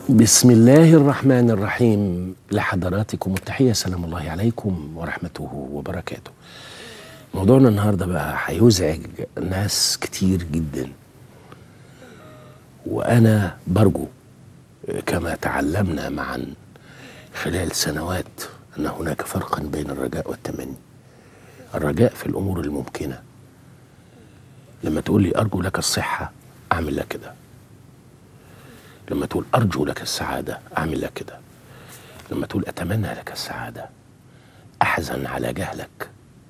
بسم الله الرحمن الرحيم لحضراتكم التحية سلام الله عليكم ورحمته وبركاته موضوعنا النهاردة بقى هيزعج ناس كتير جدا وأنا برجو كما تعلمنا معا خلال سنوات أن هناك فرقا بين الرجاء والتمني الرجاء في الأمور الممكنة لما تقول لي أرجو لك الصحة أعمل لك كده لما تقول أرجو لك السعادة أعمل لك كده لما تقول أتمنى لك السعادة أحزن على جهلك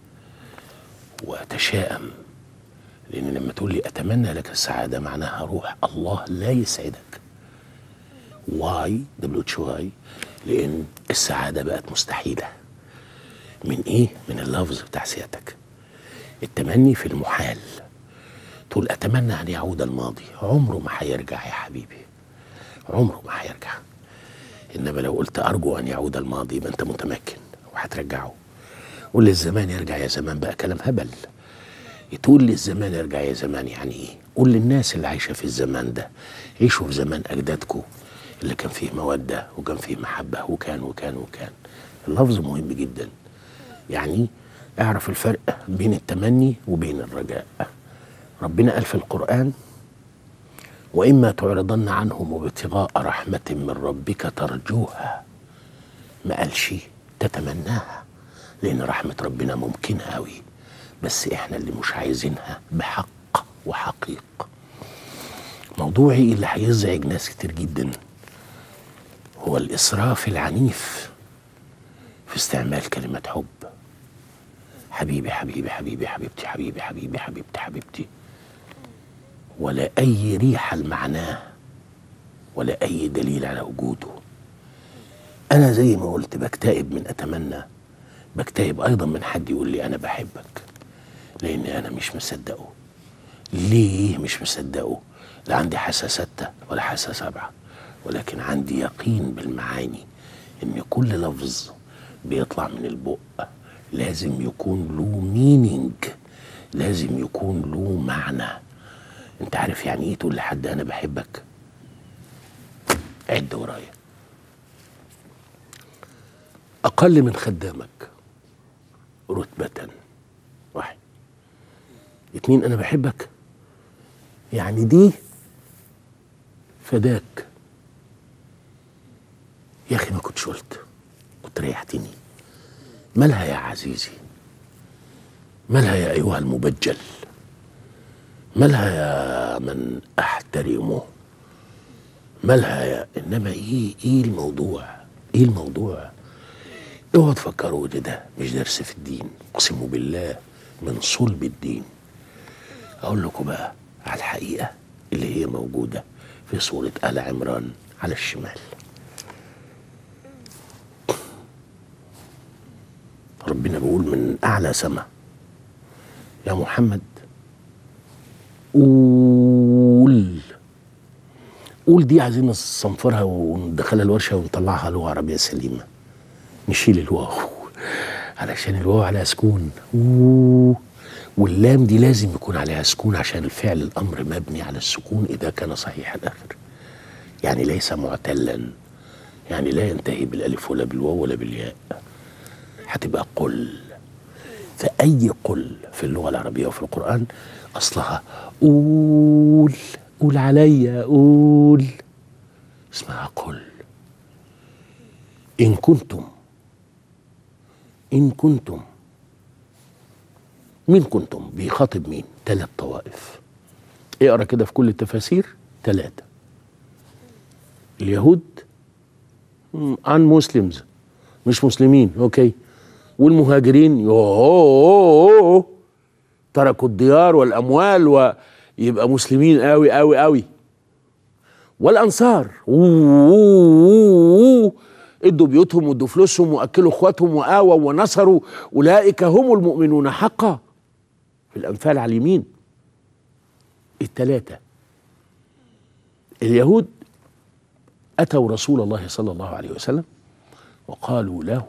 وأتشائم لأن لما تقول لي أتمنى لك السعادة معناها روح الله لا يسعدك واي دبليو اتش واي لأن السعادة بقت مستحيلة من إيه؟ من اللفظ بتاع سيادتك التمني في المحال تقول أتمنى أن يعود الماضي عمره ما هيرجع يا حبيبي عمره ما هيرجع انما لو قلت ارجو ان يعود الماضي يبقى انت متمكن وهترجعه قول للزمان يرجع يا زمان بقى كلام هبل تقول للزمان يرجع يا زمان يعني ايه قول للناس اللي عايشه في الزمان ده عيشوا في زمان اجدادكم اللي كان فيه موده وكان فيه محبه وكان وكان وكان اللفظ مهم جدا يعني اعرف الفرق بين التمني وبين الرجاء ربنا قال في القران واما تعرضن عنهم ابتغاء رحمه من ربك ترجوها ما قالش تتمناها لان رحمه ربنا ممكنه قوي بس احنا اللي مش عايزينها بحق وحقيق موضوعي اللي هيزعج ناس كتير جدا هو الاسراف العنيف في استعمال كلمه حب حبيبي حبيبي حبيبي حبيبتي حبيبي حبيبي حبيبتي حبيبتي ولا أي ريحة لمعناه ولا أي دليل على وجوده أنا زي ما قلت بكتئب من أتمنى بكتئب أيضا من حد يقول لي أنا بحبك لأن أنا مش مصدقه ليه مش مصدقه لا عندي حاسة ستة ولا حاسة سبعة ولكن عندي يقين بالمعاني إن كل لفظ بيطلع من البق لازم يكون له مينينج لازم يكون له معنى انت عارف يعني ايه تقول لحد انا بحبك عد ورايا اقل من خدامك رتبة واحد اتنين انا بحبك يعني دي فداك يا اخي ما كنتش قلت كنت ريحتني مالها يا عزيزي مالها يا ايها المبجل مالها يا من احترمه مالها يا انما ايه ايه الموضوع ايه الموضوع اوعوا تفكروا ان ده مش درس في الدين اقسم بالله من صلب الدين اقول لكم بقى على الحقيقه اللي هي موجوده في سوره ال عمران على الشمال ربنا بيقول من اعلى سما يا محمد قول قول دي عايزين نصنفرها وندخلها الورشه ونطلعها لغه عربيه سليمه نشيل الواو علشان الواو عليها سكون أوه. واللام دي لازم يكون عليها سكون عشان الفعل الامر مبني على السكون اذا كان صحيح الاخر يعني ليس معتلا يعني لا ينتهي بالالف ولا بالواو ولا بالياء هتبقى قل فأي قل في اللغة العربية وفي القرآن أصلها قول قول عليا قول اسمها قل إن كنتم إن كنتم مين كنتم بيخاطب مين ثلاث طوائف اقرا كده في كل التفاسير ثلاثة اليهود عن مسلمز مش مسلمين اوكي والمهاجرين يوه تركوا الديار والاموال ويبقى مسلمين قوي قوي قوي والانصار أوه ادوا بيوتهم وادوا فلوسهم واكلوا اخواتهم واووا ونصروا اولئك هم المؤمنون حقا في الانفال على اليمين الثلاثه اليهود اتوا رسول الله صلى الله عليه وسلم وقالوا له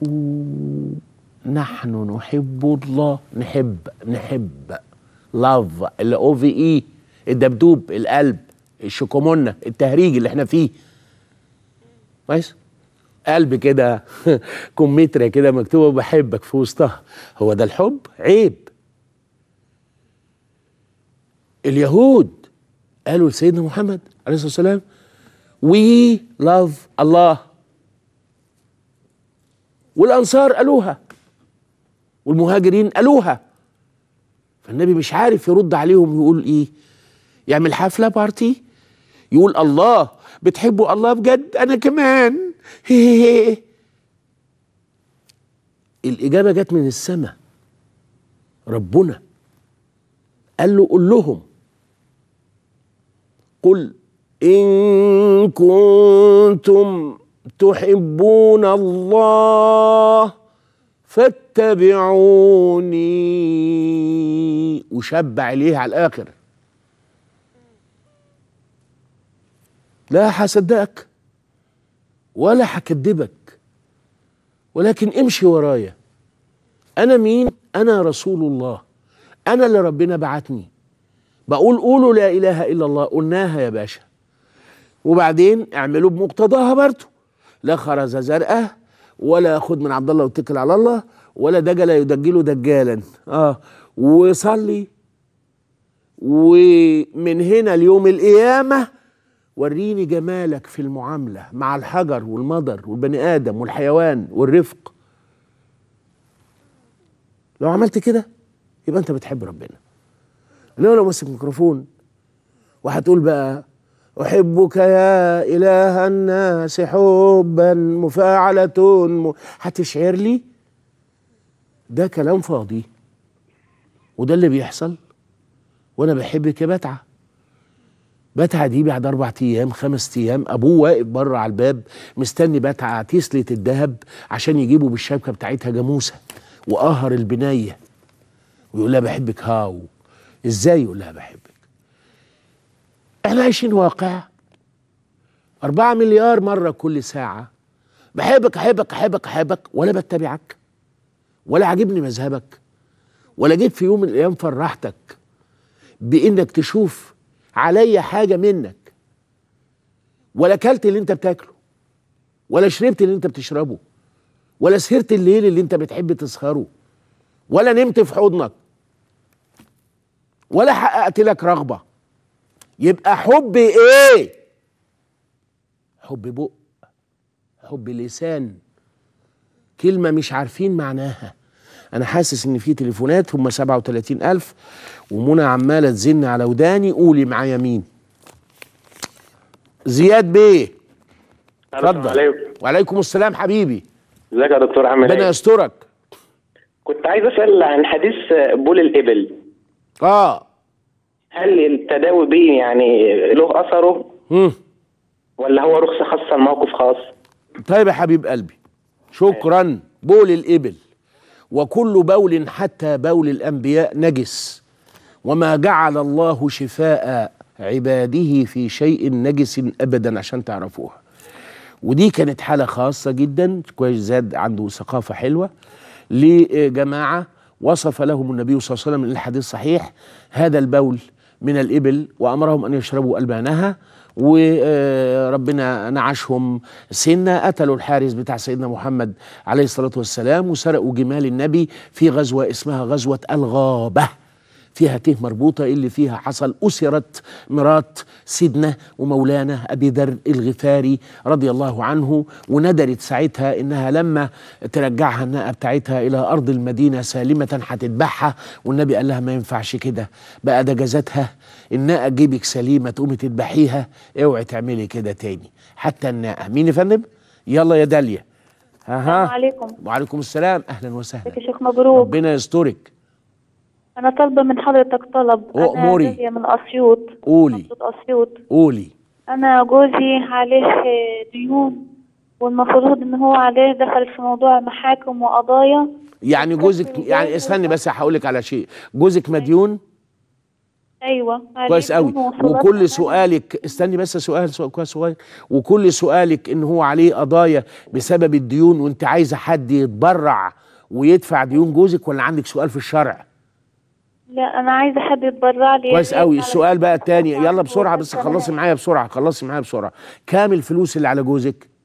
نحن نحب الله نحب نحب لاف الاو في اي الدبدوب القلب الشوكومونة التهريج اللي احنا فيه كويس قلب كده كمثرى كده مكتوبه بحبك في وسطها هو ده الحب عيب اليهود قالوا لسيدنا محمد عليه الصلاه والسلام وي لاف الله والانصار قالوها والمهاجرين قالوها فالنبي مش عارف يرد عليهم يقول ايه يعمل حفله بارتي يقول الله بتحبوا الله بجد انا كمان الاجابه جت من السماء ربنا قال له قل لهم قل ان كنتم تحبون الله فاتبعوني وشب عليه على الاخر لا هصدقك ولا هكدبك ولكن امشي ورايا انا مين انا رسول الله انا اللي ربنا بعتني بقول قولوا لا اله الا الله قلناها يا باشا وبعدين اعملوا بمقتضاها برضه لا خرز زرقاء ولا خد من عبد الله واتكل على الله ولا دجل يدجله دجالا اه وصلي ومن هنا ليوم القيامه وريني جمالك في المعامله مع الحجر والمضر والبني ادم والحيوان والرفق لو عملت كده يبقى انت بتحب ربنا انما لو ماسك ميكروفون وهتقول بقى احبك يا اله الناس حبا مفاعله م... هتشعر لي ده كلام فاضي وده اللي بيحصل وانا بحبك يا بتعه بتعه دي بعد اربع ايام خمس ايام ابوه واقف بره على الباب مستني بتعه تسلة الذهب عشان يجيبوا بالشبكه بتاعتها جاموسه وقهر البنيه ويقول لها بحبك هاو ازاي يقول لها بحبك احنا عايشين واقع أربعة مليار مرة كل ساعة بحبك أحبك أحبك أحبك ولا بتبعك ولا عاجبني مذهبك ولا جيت في يوم من الأيام فرحتك بإنك تشوف عليا حاجة منك ولا أكلت اللي أنت بتاكله ولا شربت اللي أنت بتشربه ولا سهرت الليل اللي أنت بتحب تسهره ولا نمت في حضنك ولا حققت لك رغبة يبقى حب ايه حب بق حب لسان كلمة مش عارفين معناها أنا حاسس إن في تليفونات هم 37 ألف ومنى عمالة تزن على وداني قولي معايا مين زياد بيه اتفضل عليكم وعليكم السلام حبيبي ازيك يا دكتور عامل ربنا ايه؟ يسترك كنت عايز اسال عن حديث بول الابل اه هل التداوي به يعني له اثره مم. ولا هو رخصه خاصه لموقف خاص؟ طيب يا حبيب قلبي شكرا بول الإبل وكل بول حتى بول الأنبياء نجس وما جعل الله شفاء عباده في شيء نجس أبدا عشان تعرفوها ودي كانت حالة خاصة جدا كويس زاد عنده ثقافة حلوة لجماعة وصف لهم النبي صلى الله عليه وسلم من الحديث صحيح هذا البول من الإبل وأمرهم أن يشربوا ألبانها وربنا نعشهم سنة قتلوا الحارس بتاع سيدنا محمد عليه الصلاة والسلام وسرقوا جمال النبي في غزوة اسمها غزوة الغابة فيها ته مربوطة اللي فيها حصل أسرت مرات سيدنا ومولانا أبي ذر الغفاري رضي الله عنه وندرت ساعتها إنها لما ترجعها الناقة بتاعتها إلى أرض المدينة سالمة هتذبحها والنبي قال لها ما ينفعش كده بقى ده جزتها الناقة جيبك سليمة تقومي تذبحيها اوعي تعملي كده تاني حتى الناقة مين يا فندم؟ يلا يا داليا ها السلام ها عليكم وعليكم السلام أهلا وسهلا ازيك يا شيخ مبروك ربنا يسترك انا طالبه من حضرتك طلب أؤمري. انا جايه من اسيوط قولي محافظة اسيوط قولي انا جوزي عليه ديون والمفروض ان هو عليه دخل في موضوع محاكم وقضايا يعني جوزك يعني استني بس هقول لك على شيء جوزك مديون ايوه عليه كويس قوي ديون ووصولات وكل كمان. سؤالك استني بس سؤال سؤال كويس صغير وكل سؤالك ان هو عليه قضايا بسبب الديون وانت عايزه حد يتبرع ويدفع ديون جوزك ولا عندك سؤال في الشرع لا انا عايزه حد يتبرع لي كويس قوي على- السؤال بقى التاني يلا بسرعه بس وكمان- خلصي معايا بسرعه خلصي معايا بسرعه كام الفلوس اللي على جوزك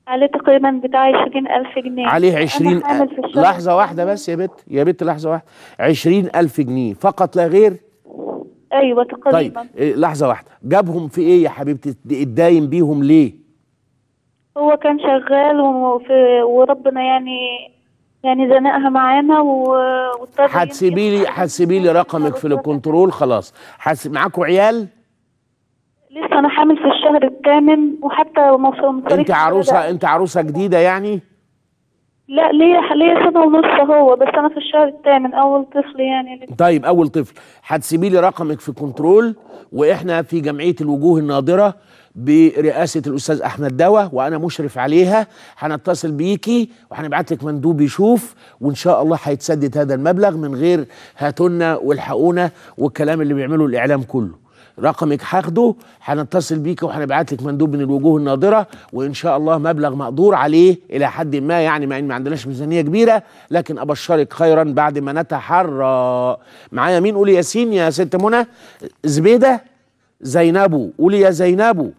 عليه تقريبا بتاع عشرين ألف جنيه عليه أنا عشرين حامل في الشهر لحظة واحدة بس يا بت يا بت لحظة واحدة عشرين ألف جنيه فقط لا غير أيوة طيب تقريبا إيه، لحظة واحدة جابهم في إيه يا حبيبتي اتداين بيهم ليه هو كان شغال وفي وربنا يعني يعني زنقها معانا و- واضطر هتسيبي لي يمشي. هتسيبي لي رقمك في الكنترول خلاص هس... معاكوا عيال لسه انا حامل في الشهر الثامن وحتى موصل مصاريف انت عروسة انت عروسة جديدة يعني لا ليا ليا سنة ونص هو بس انا في الشهر الثامن اول طفل يعني طيب اول طفل هتسيبي لي رقمك في كنترول واحنا في جمعيه الوجوه الناظره برئاسه الاستاذ احمد دوا وانا مشرف عليها هنتصل بيكي وهنبعت لك مندوب يشوف وان شاء الله هيتسدد هذا المبلغ من غير هاتونا والحقونا والكلام اللي بيعمله الاعلام كله رقمك هاخده هنتصل بيك وهنبعت لك مندوب من الوجوه الناظره وان شاء الله مبلغ مقدور عليه الى حد ما يعني مع ان ما عندناش ميزانيه كبيره لكن ابشرك خيرا بعد ما نتحرى معايا مين قولي ياسين يا ست منى زبيده زينبو قولي يا زينبو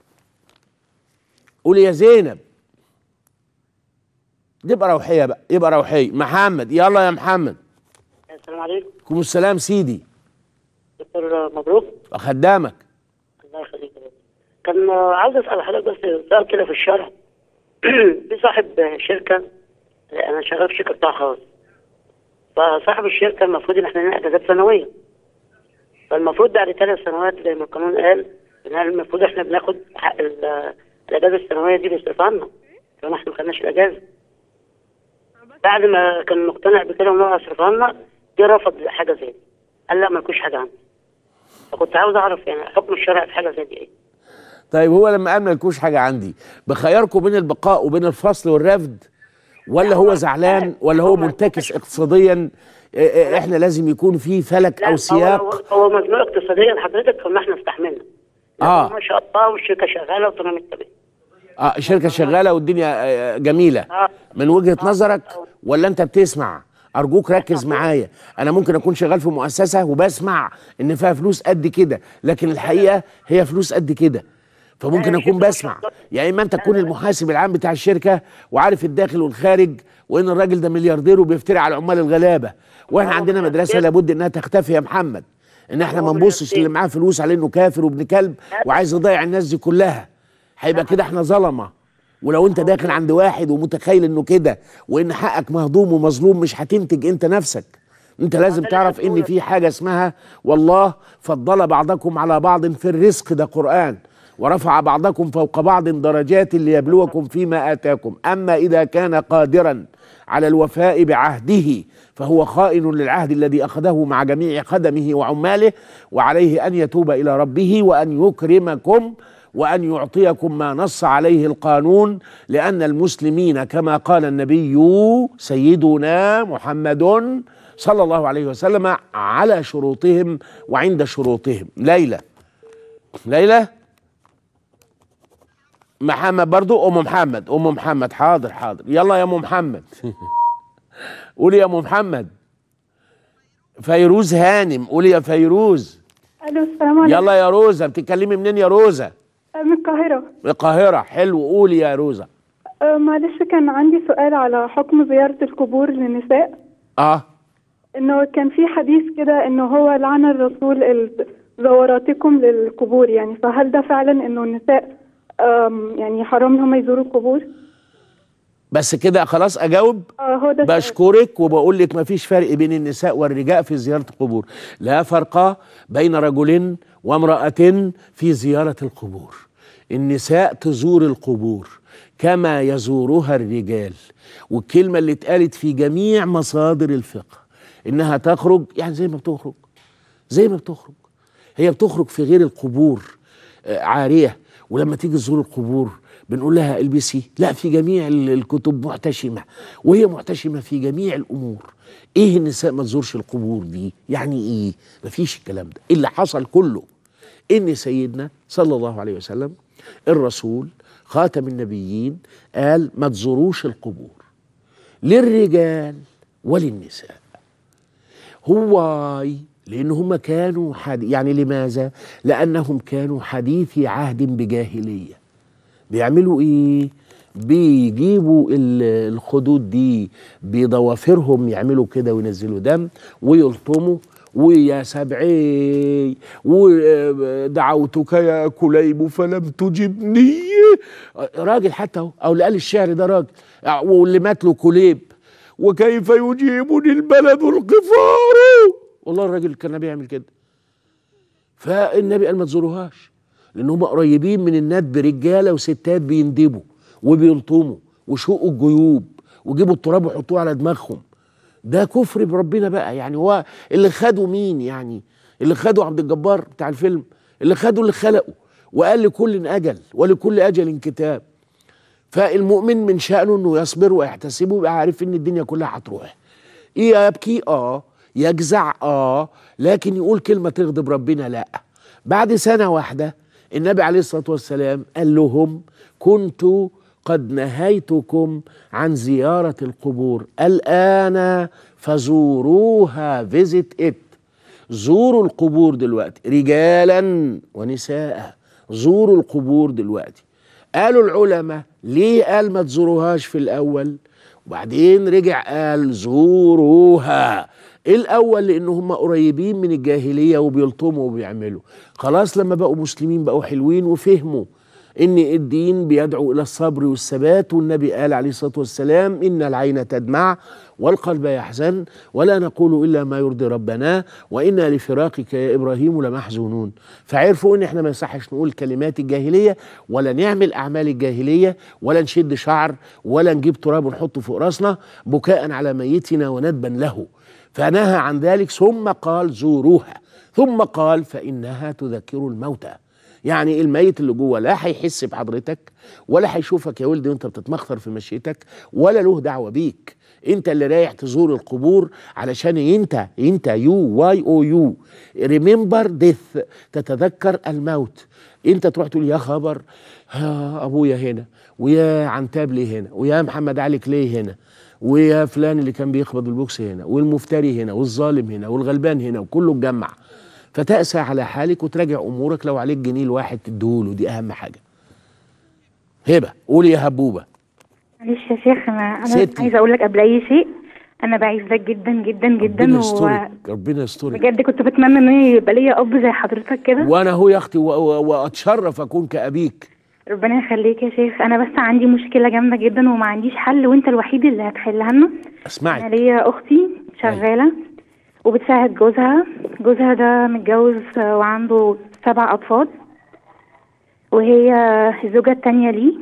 قولي يا زينب يبقى روحيه بقى يبقى روحيه محمد يلا يا محمد السلام عليكم عليكم السلام سيدي دكتور مبروك خدامك الله يخليك يا رب. كان آه، عاوز اسال حضرتك بس سؤال كده في الشرح في صاحب شركه انا شغال في شركه قطاع خاص فصاحب الشركه المفروض ان احنا نعمل اجازات سنويه فالمفروض بعد ثلاث سنوات زي ما القانون قال ان المفروض احنا بناخد حق ال- الاجازه السنويه دي بيصرف عنا فما احنا ما خدناش الاجازه بعد ما كان مقتنع بكده ان هو يصرف عنا جه رفض حاجه زي دي قال لا مالكوش حاجه عندي فكنت عاوز اعرف يعني حكم الشرع في حاجه زي دي ايه طيب هو لما قال مالكوش حاجه عندي بخيركم بين البقاء وبين الفصل والرفض ولا هو زعلان ولا هو منتكس اقتصاديا إيه إيه احنا لازم يكون في فلك لا، او هو- سياق هو, هو مزنوق اقتصاديا حضرتك فما احنا استحملنا آه. لكن ما شاء الله والشركه شغاله وتمام التمام اه الشركه شغاله والدنيا آه، جميله آه. من وجهه نظرك ولا انت بتسمع ارجوك ركز معايا انا ممكن اكون شغال في مؤسسه وبسمع ان فيها فلوس قد كده لكن الحقيقه هي فلوس قد كده فممكن لا، اكون الشركة بسمع شغالة. يا اما انت تكون المحاسب العام بتاع الشركه وعارف الداخل والخارج وان الراجل ده ملياردير وبيفتري على العمال الغلابه واحنا هو عندنا مدرسه ملياردير. لابد انها تختفي يا محمد ان احنا ما هو نبصش ملياردير. اللي معاه فلوس على انه كافر وابن كلب وعايز يضيع الناس دي كلها هيبقى كده احنا ظلمه ولو انت داخل عند واحد ومتخيل انه كده وان حقك مهضوم ومظلوم مش هتنتج انت نفسك انت لازم ده تعرف اللي ان في حاجه اسمها والله فضل بعضكم على بعض في الرزق ده قران ورفع بعضكم فوق بعض درجات ليبلوكم فيما اتاكم اما اذا كان قادرا على الوفاء بعهده فهو خائن للعهد الذي اخذه مع جميع خدمه وعماله وعليه ان يتوب الى ربه وان يكرمكم وان يعطيكم ما نص عليه القانون لان المسلمين كما قال النبي سيدنا محمد صلى الله عليه وسلم على شروطهم وعند شروطهم ليلى ليلى محمد برضو ام محمد ام محمد حاضر حاضر يلا يا ام محمد قولي يا ام محمد فيروز هانم قولي يا فيروز الو السلام عليكم يلا يا روزة بتتكلمي منين يا روزة من القاهرة من القاهرة حلو قولي يا روزة أه معلش كان عندي سؤال على حكم زيارة القبور للنساء اه انه كان في حديث كده انه هو لعن الرسول ال- زوراتكم للقبور يعني فهل ده فعلا انه النساء أم، يعني حرام ان هم يزوروا القبور؟ بس كده خلاص اجاوب اه هو ده السؤال. بشكرك وبقول لك مفيش فرق بين النساء والرجال في زيارة القبور لا فرق بين رجل وامرأة في زيارة القبور النساء تزور القبور كما يزورها الرجال والكلمة اللي اتقالت في جميع مصادر الفقه انها تخرج يعني زي ما بتخرج زي ما بتخرج هي بتخرج في غير القبور آه، عارية ولما تيجي تزور القبور بنقول لها البسي لا في جميع ال- الكتب محتشمة وهي محتشمة في جميع الأمور ايه النساء ما تزورش القبور دي يعني ايه مفيش الكلام ده اللي حصل كله ان سيدنا صلى الله عليه وسلم الرسول خاتم النبيين قال ما تزوروش القبور للرجال وللنساء هو لان هم كانوا حد يعني لماذا لانهم كانوا حديثي عهد بجاهليه بيعملوا ايه بيجيبوا ال- الخدود دي بضوافرهم يعملوا كده وينزلوا دم ويلطموا ويا سبعي ودعوتك يا كليب فلم تجبني راجل حتى اهو او اللي قال الشعر ده راجل واللي مات له كليب وكيف يجيبني البلد القفار والله الراجل كان بيعمل كده فالنبي قال ما تزوروهاش لان هم قريبين من الندب رجاله وستات بيندبوا وبيلطموا وشقوا الجيوب وجيبوا التراب وحطوه على دماغهم ده كفر بربنا بقى يعني هو اللي خده مين يعني اللي خده عبد الجبار بتاع الفيلم اللي خده اللي خلقه وقال لكل اجل ولكل اجل كتاب فالمؤمن من شأنه انه يصبر ويحتسب ويبقى عارف ان الدنيا كلها هتروح ايه يبكي اه يجزع اه لكن يقول كلمة تغضب ربنا لا بعد سنة واحدة النبي عليه الصلاة والسلام قال لهم كنت قد نهيتكم عن زيارة القبور الآن فزوروها فيزيت ات زوروا القبور دلوقتي رجالا ونساء زوروا القبور دلوقتي قالوا العلماء ليه قال ما تزوروهاش في الأول وبعدين رجع قال زوروها الأول لأن هم قريبين من الجاهلية وبيلطموا وبيعملوا خلاص لما بقوا مسلمين بقوا حلوين وفهموا ان الدين بيدعو الى الصبر والثبات والنبي قال عليه الصلاه والسلام ان العين تدمع والقلب يحزن ولا نقول الا ما يرضي ربنا وانا لفراقك يا ابراهيم لمحزونون فعرفوا ان احنا ما يصحش نقول كلمات الجاهليه ولا نعمل اعمال الجاهليه ولا نشد شعر ولا نجيب تراب ونحطه فوق راسنا بكاء على ميتنا وندبا له فنهى عن ذلك ثم قال زوروها ثم قال فانها تذكر الموتى يعني الميت اللي جوه لا هيحس بحضرتك ولا هيشوفك يا ولدي وانت بتتمخطر في مشيتك ولا له دعوه بيك انت اللي رايح تزور القبور علشان انت انت يو واي او يو ريمبر ديث تتذكر الموت انت تروح تقول يا خبر ها ابويا هنا ويا عنتابلي هنا ويا محمد علي كلي هنا ويا فلان اللي كان بيقبض البوكس هنا والمفتري هنا والظالم هنا والغلبان هنا وكله اتجمع فتأسى على حالك وتراجع امورك لو عليك جنيه الواحد تديهوله دي اهم حاجه هبه قولي يا هبوبه معلش يا شيخ انا انا ستي. عايزه اقول لك قبل اي شيء انا بعزك جدا جدا جدا ربنا و يسترك ربنا يسترك بجد كنت بتمنى ان يبقى ليا اب زي حضرتك كده وانا هو يا اختي و- و- واتشرف اكون كابيك ربنا يخليك يا شيخ انا بس عندي مشكله جامده جدا وما عنديش حل وانت الوحيد اللي هتحلها لنا انا اسمعي ليا اختي شغاله وبتساعد جوزها جوزها ده متجوز وعنده سبع اطفال وهي الزوجه التانية ليه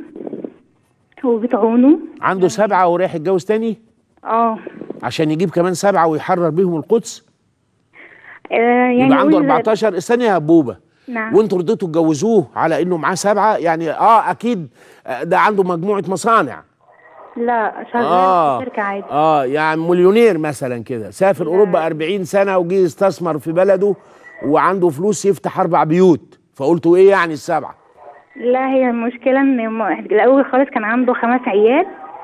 وبتعونه عنده سبعه ورايح يتجوز تاني اه عشان يجيب كمان سبعه ويحرر بيهم القدس آه، يعني يبقى عنده قول- 14 استني يا هبوبه نعم وانتوا رضيتوا تجوزوه على انه معاه سبعه يعني اه اكيد آه، ده عنده مجموعه مصانع لا شغال اه في شركة عادي اه يعني مليونير مثلا كده سافر اوروبا 40 سنه وجي يستثمر في بلده وعنده فلوس يفتح اربع بيوت فقلتوا ايه يعني السبعه لا هي المشكلة ان م- الاول خالص كان عنده خمس عيال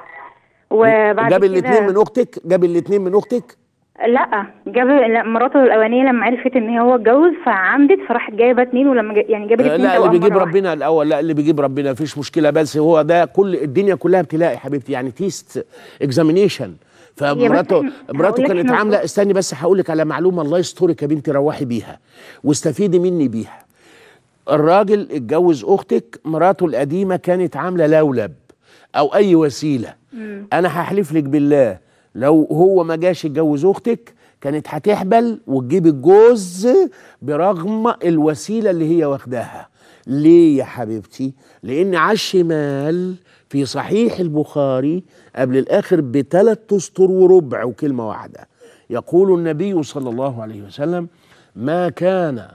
وبعد جاب كده الاثنين من اختك جاب الاثنين من اختك لا جاب لا مراته الاولانيه لما عرفت ان هو اتجوز فعندت فراحت جايبه اتنين ولما جا يعني جابت آه، اتنين لا اللي توأم بيجيب مرة واحدة. ربنا الاول لا اللي بيجيب ربنا مفيش مشكله بس هو ده كل الدنيا كلها ابتلاء يا حبيبتي يعني تيست اكزامينيشن فمراته إحنا- مراته هقول لك كانت إحنا عامله استني بس هقول لك على معلومه الله يسترك يا بنتي روحي بيها واستفيدي مني بيها الراجل اتجوز اختك مراته القديمه كانت عامله لولب او اي وسيله انا هحلف لك بالله لو هو ما جاش يتجوز اختك كانت هتحبل وتجيب الجوز برغم الوسيله اللي هي واخداها ليه يا حبيبتي لان على الشمال في صحيح البخاري قبل الاخر بثلاث اسطر وربع وكلمه واحده يقول النبي صلى الله عليه وسلم ما كان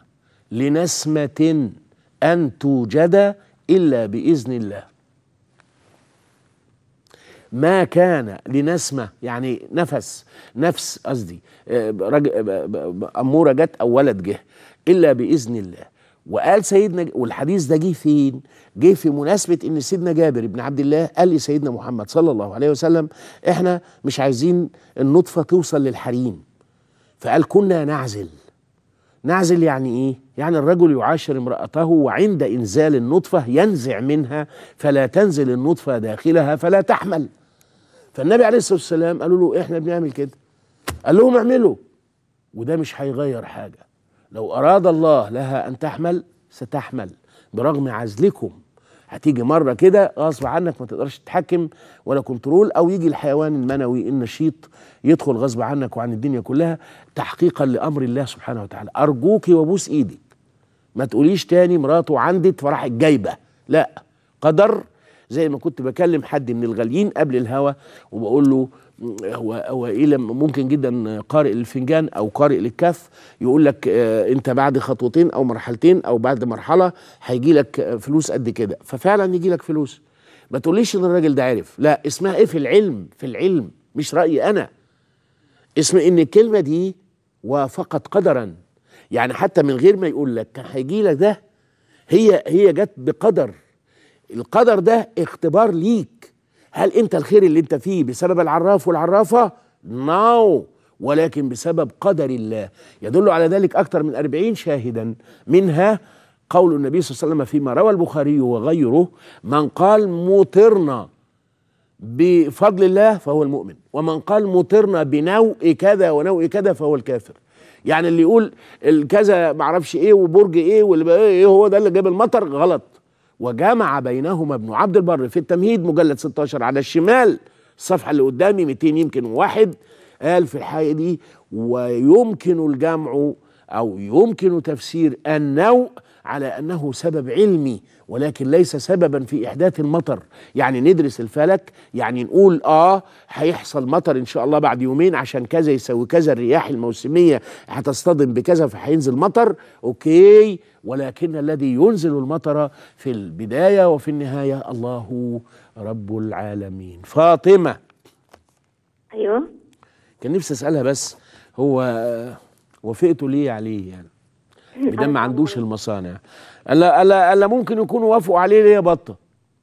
لنسمه ان توجد الا باذن الله ما كان لنسمة يعني نفس نفس قصدي آه، رج- ب- ب- ب- أمورة جت أو ولد جه إلا بإذن الله وقال سيدنا والحديث ده جه فين؟ جه في مناسبة إن سيدنا جابر بن عبد الله قال لسيدنا محمد صلى الله عليه وسلم إحنا مش عايزين النطفة توصل للحريم فقال كنا نعزل نعزل يعني ايه يعني الرجل يعاشر امرأته وعند انزال النطفة ينزع منها فلا تنزل النطفة داخلها فلا تحمل فالنبي عليه الصلاة والسلام قالوا له احنا بنعمل كده قال لهم اعملوا وده مش هيغير حاجة لو أراد الله لها أن تحمل ستحمل برغم عزلكم هتيجي مرة كده غصب عنك ما تقدرش تتحكم ولا كنترول أو يجي الحيوان المنوي النشيط يدخل غصب عنك وعن الدنيا كلها تحقيقا لأمر الله سبحانه وتعالى أرجوك وبوس إيدك ما تقوليش تاني مراته عندت فراحت جايبة لا قدر زي ما كنت بكلم حد من الغاليين قبل الهوا وبقول له م- هو هو ايه لما ممكن جدا قارئ الفنجان او قارئ للكف يقول لك آه انت بعد خطوتين او مرحلتين او بعد مرحله هيجي لك آه، فلوس قد كده ففعلا يجي لك فلوس ما تقوليش ان الراجل ده عرف لا اسمها ايه في العلم في العلم مش رايي انا اسم ان الكلمه دي وافقت قدرا يعني حتى من غير ما يقول لك كان هيجي لك ده هي هي جت بقدر القدر ده اختبار ليك هل انت الخير اللي انت فيه بسبب العراف والعرافه نو ولكن بسبب قدر الله يدل على ذلك اكثر من أربعين شاهدا منها قول النبي صلى الله عليه وسلم فيما روى البخاري وغيره من قال مطرنا بفضل الله فهو المؤمن ومن قال مطرنا بنوء كذا ونوء كذا فهو الكافر يعني اللي يقول الكذا معرفش ايه وبرج ايه واللي بقى ايه هو ده اللي جاب المطر غلط وجمع بينهما ابن عبد البر في التمهيد مجلد 16 على الشمال الصفحه اللي قدامي 200 يمكن واحد قال في الحقيقه دي ويمكن الجمع او يمكن تفسير النوء على انه سبب علمي ولكن ليس سببا في احداث المطر يعني ندرس الفلك يعني نقول اه هيحصل مطر ان شاء الله بعد يومين عشان كذا يسوي كذا الرياح الموسميه هتصطدم بكذا فهينزل مطر اوكي ولكن الذي ينزل المطر في البدايه وفي النهايه الله رب العالمين فاطمه ايوه كان نفسي اسالها بس هو وافقتوا ليه عليه يعني بدل ما عندوش المصانع الا الا الا ممكن يكونوا وافقوا عليه ليه يا بطه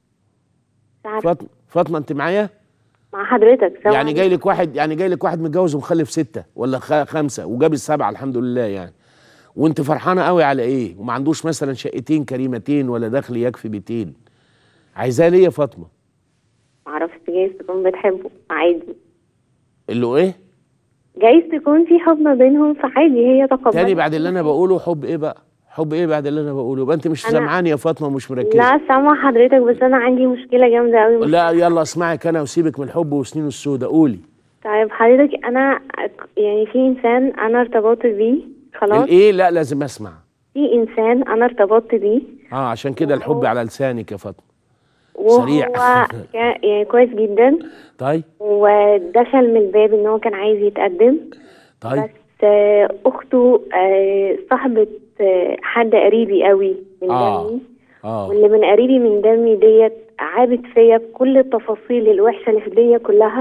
ساعات فاطمه فاطمه انت معايا مع حضرتك سوا يعني جاي لك واحد يعني جاي لك واحد متجوز ومخلف ستة ولا خ- خمسة وجاب السبعة الحمد لله يعني وانت فرحانة قوي على ايه وما عندوش مثلا شقتين كريمتين ولا دخل يكفي بيتين عايزاه ليه يا فاطمة معرفش جايز تكون بتحبه عادي اللي هو ايه جايز تكون في حب ما بينهم فعادي هي تقبلت تاني بعد اللي انا بقوله حب ايه بقى حب ايه بعد اللي انا بقوله يبقى انت مش أنا- سامعاني يا فاطمة ومش مركزة لا سامع حضرتك بس انا عندي مشكله جامده قوي لا يلا اسمعك انا وسيبك من الحب وسنين السودة قولي طيب حضرتك انا يعني في انسان انا ارتبطت بيه خلاص الايه لا لازم اسمع في انسان انا ارتبطت بيه اه عشان كده الحب على لسانك يا فاطمة وهو سريع. كان- يعني كويس جدا طيب ودخل من الباب ان هو كان عايز يتقدم طيب بس آه، اخته آه، صاحبة آه، حد قريبي قوي من آه. دمي اه واللي من قريبي من دمي ديت عابت فيا بكل التفاصيل الوحشة اللي في الدنيا كلها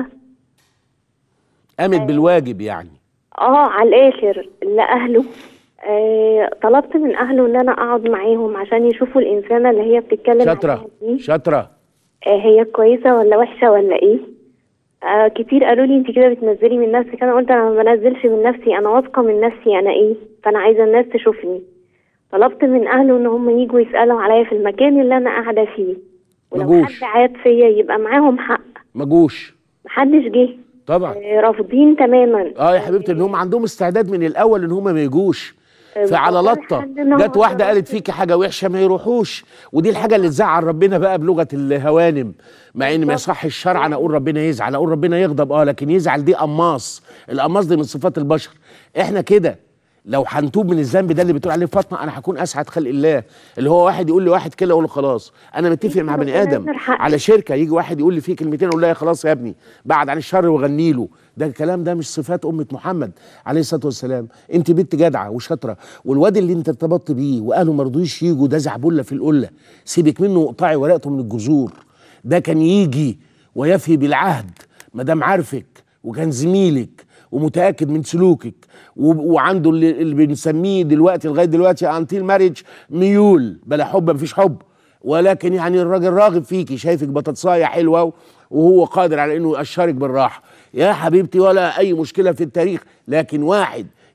قامت بالواجب يعني اه على الاخر لاهله آه طلبت من اهله ان انا اقعد معاهم عشان يشوفوا الانسانة اللي هي بتتكلم شاطرة عنها دي شاطرة آه هي كويسة ولا وحشة ولا ايه آه كتير قالوا لي انت كده بتنزلي من نفسك انا قلت انا ما بنزلش من نفسي انا واثقة من نفسي انا ايه فانا عايزة الناس تشوفني طلبت من اهله ان هم يجوا يسألوا عليا في المكان اللي انا قاعدة فيه ولو مجوش. حد عاد فيا يبقى معاهم حق مجوش محدش جه طبعا آه رافضين تماما اه يا حبيبتي ان هم عندهم استعداد من الاول ان هم ما يجوش فعلى بالظبط لطه لحد إن هو جت واحده خلاص. قالت فيكي حاجه وحشه ما يروحوش ودي الحاجه اللي تزعل ربنا بقى بلغه الهوانم مع ان ما يصح الشرع انا اقول ربنا يزعل اقول ربنا يغضب اه لكن يزعل دي قماص القماص دي من صفات البشر احنا كده لو هنتوب من الذنب ده اللي بتقول عليه فاطمه انا هكون اسعد خلق الله اللي هو واحد يقول لي واحد كده اقول له خلاص انا متفق مع بني ربنا ادم يستر حقك. على شركه يجي واحد يقول لي فيه كلمتين اقول له يا خلاص يا ابني بعد عن الشر وغني له ده الكلام ده مش صفات امه محمد عليه الصلاه والسلام انت بنت جدعه وشاطره والواد اللي انت ارتبطت بيه واهله ما رضوش يجوا ده زعبله في القله سيبك منه واقطعي ورقته من الجذور ده كان يجي ويفي بالعهد ما دام عارفك وكان زميلك ومتاكد من سلوكك و- وعنده اللي, اللي بنسميه دلوقتي لغايه دلوقتي انتيل ماريج ميول بلا حب مفيش حب ولكن يعني الراجل راغب فيكي شايفك بطاطسايه حلوه وهو قادر على انه يقشرك بالراحه يا حبيبتي ولا اي مشكله في التاريخ لكن واحد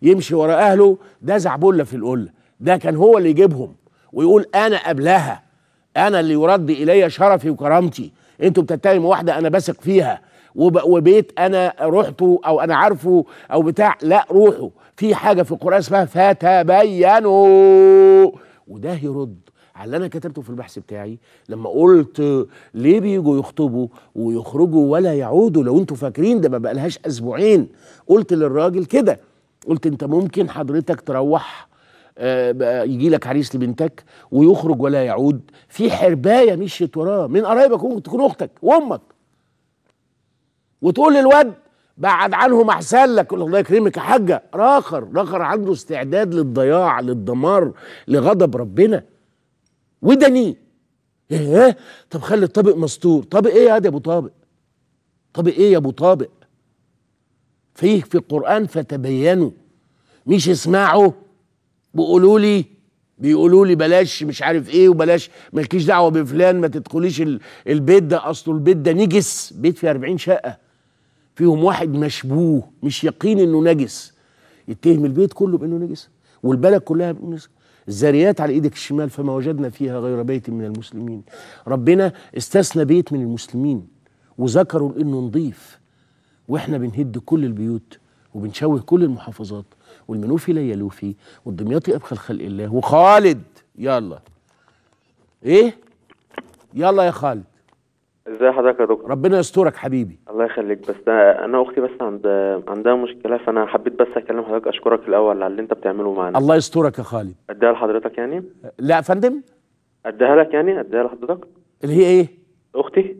يمشي ورا اهله ده زعبله في القله ده كان هو اللي يجيبهم ويقول انا قبلها انا اللي يرد الي شرفي وكرامتي انتوا بتتهموا واحده انا بثق فيها وب- وبيت انا رحته او انا عارفه او بتاع لا روحوا في حاجه في القران اسمها فتبينوا وده يرد على اللي انا كتبته في البحث بتاعي لما قلت ليه بيجوا يخطبوا ويخرجوا ولا يعودوا لو انتوا فاكرين ده ما بقالهاش اسبوعين قلت للراجل كده قلت انت ممكن حضرتك تروح يجي لك عريس لبنتك ويخرج ولا يعود في حربايه مشيت وراه من قرايبك ممكن تكون اختك وامك وتقول للواد بعد عنهم احسن لك يقول الله يكرمك يا حاجه راخر راخر عنده استعداد للضياع للدمار لغضب ربنا ودني ايه طب خلي الطابق مستور طابق ايه يا دي ابو طابق طابق ايه يا ابو طابق فيه في القران فتبينوا مش اسمعوا بيقولوا لي بيقولوا لي بلاش مش عارف ايه وبلاش مالكيش دعوه بفلان ما تدخليش ال- البيت ده اصله البيت ده نجس بيت فيه 40 شقه فيهم واحد مشبوه مش يقين انه نجس يتهم البيت كله بانه نجس والبلد كلها بانه نجس الزاريات على ايدك الشمال فما وجدنا فيها غير بيت من المسلمين ربنا استثنى بيت من المسلمين وذكروا انه نضيف واحنا بنهد كل البيوت وبنشوه كل المحافظات والمنوفي لا يلوفي والدمياطي ابخل خلق الله وخالد يلا ايه يلا يا خالد ازي حضرتك يا دكتور ربنا يسترك حبيبي الله يخليك بس انا أنا اختي بس عند عندها مشكله فانا حبيت بس اكلم حضرتك اشكرك الاول على اللي انت بتعمله معانا الله يسترك يا خالد اديها لحضرتك يعني لا يا فندم اديها لك يعني اديها لحضرتك اللي هي ايه اختي